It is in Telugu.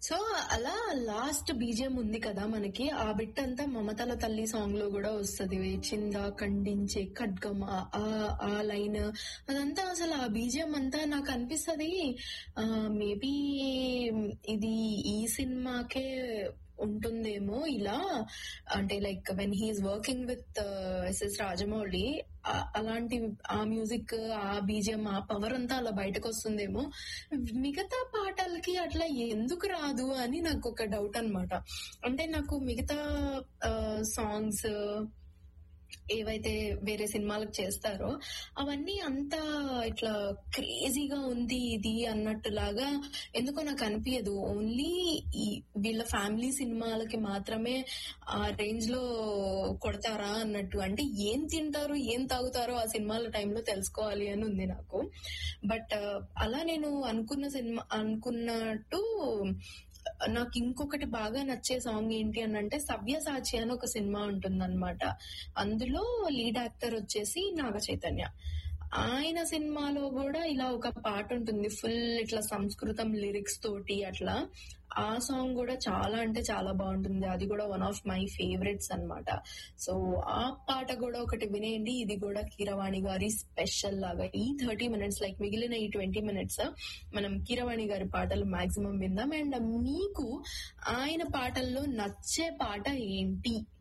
సో అలా లాస్ట్ బీజియం ఉంది కదా మనకి ఆ బిట్ అంతా మమతల తల్లి సాంగ్ లో కూడా వస్తుంది వేచిందా ఖండించే ఖడ్గం ఆ- ఆ- ఆ లైన్ అదంతా అసలు ఆ బీజియం అంతా నాకు అనిపిస్తుంది మేబీ ఇది ఈ సినిమాకే ఉంటుందేమో ఇలా అంటే like when he's working with SS Rajamouli ఆ- అలాంటి ఆ మ్యూజిక్ ఆ బీజియం ఆ పవర్ అంతా అలా బయటకు వస్తుందేమో మిగతా పాటలకి అట్లా ఎందుకు రాదు అని నాకు ఒక డౌట్ అన్నమాట అంటే నాకు మిగతా సాంగ్స్ ఏవైతే వేరే సినిమాలకు చేస్తారో అవన్నీ అంతా ఇట్లా క్రేజీగా ఉంది ఇది అన్నట్టులాగా ఎందుకో నాకు అనిపించదు ఓన్లీ ఈ వీళ్ళ ఫ్యామిలీ సినిమాలకి మాత్రమే ఆ రేంజ్ లో కొడతారా అన్నట్టు అంటే ఏం తింటారు ఏం తాగుతారో ఆ సినిమాల టైంలో తెలుసుకోవాలి అని ఉంది నాకు బట్ అలా నేను అనుకున్న సినిమా అనుకున్నట్టు నాకు ఇంకొకటి బాగా నచ్చే సాంగ్ ఏంటి అని అంటే సవ్యసాచి అని ఒక సినిమా ఉంటుందన్నమాట అందులో లీడ్ యాక్టర్ వచ్చేసి నాగ చైతన్య ఆయన సినిమాలో కూడా ఇలా ఒక పాట ఉంటుంది ఫుల్ ఇట్లా సంస్కృతం లిరిక్స్ తోటి అట్లా ఆ సాంగ్ కూడా చాలా అంటే చాలా బాగుంటుంది అది కూడా వన్ ఆఫ్ మై ఫేవరెట్స్ అన్నమాట సో ఆ పాట కూడా ఒకటి వినేయండి ఇది కూడా కీరవాణి గారి స్పెషల్ లాగా ఈ థర్టీ మినిట్స్ లైక్ మిగిలిన ఈ ట్వంటీ మినిట్స్ మనం కీరవాణి గారి పాటలు మాక్సిమం విందాం అండ్ మీకు ఆయన పాటల్లో నచ్చే పాట ఏంటి